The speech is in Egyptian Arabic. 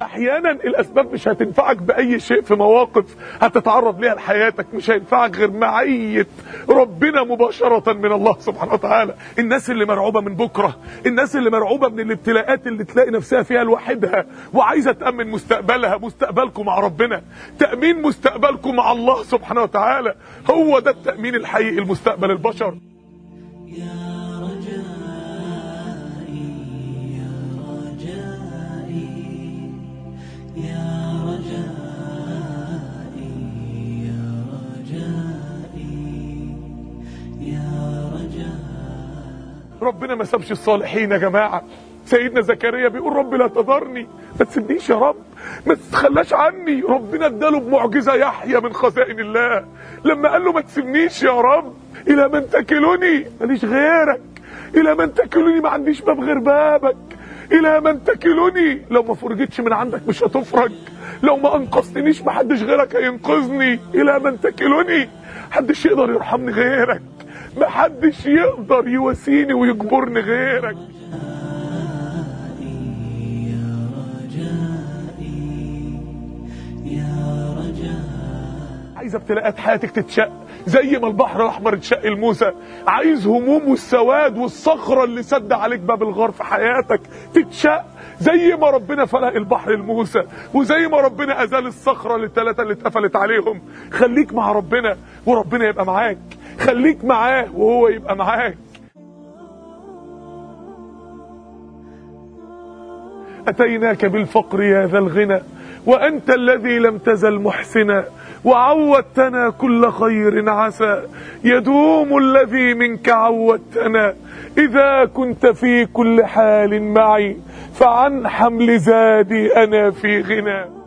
احيانا الاسباب مش هتنفعك باي شيء في مواقف هتتعرض ليها لحياتك مش هينفعك غير معيه ربنا مباشره من الله سبحانه وتعالى الناس اللي مرعوبه من بكره الناس اللي مرعوبه من الابتلاءات اللي تلاقي نفسها فيها لوحدها وعايزه تامن مستقبلها مستقبلكم مع ربنا تامين مستقبلكم مع الله سبحانه وتعالى هو ده التامين الحقيقي لمستقبل البشر يا رجائي يا رجائي يا رجائي يا رجائي يا رجائي ربنا ما سابش الصالحين يا جماعه سيدنا زكريا بيقول رب لا تذرني ما تسيبنيش يا رب ما تتخلاش عني ربنا اداله بمعجزه يحيى من خزائن الله لما قال له ما تسيبنيش يا رب الى من تكلني ماليش غيرك الى من تكلني ما عنديش باب غير بابك الى من تكلني لو ما فرجتش من عندك مش هتفرج لو ما انقذتنيش ما حدش غيرك هينقذني الى من تكلني محدش يقدر يرحمني غيرك محدش يقدر يواسيني ويجبرني غيرك يا رجائي عايز ابتلاءات حياتك تتشق زي ما البحر الاحمر اتشق لموسى عايز هموم والسواد والصخره اللي سد عليك باب الغار في حياتك تتشق زي ما ربنا فلق البحر لموسى وزي ما ربنا ازال الصخره للثلاثه اللي اتقفلت عليهم خليك مع ربنا وربنا يبقى معاك خليك معاه وهو يبقى معاك أتيناك بالفقر يا ذا الغنى وأنت الذي لم تزل محسنا وعودتنا كل خير عسى يدوم الذي منك عودتنا إذا كنت في كل حال معي فعن حمل زادي أنا في غنى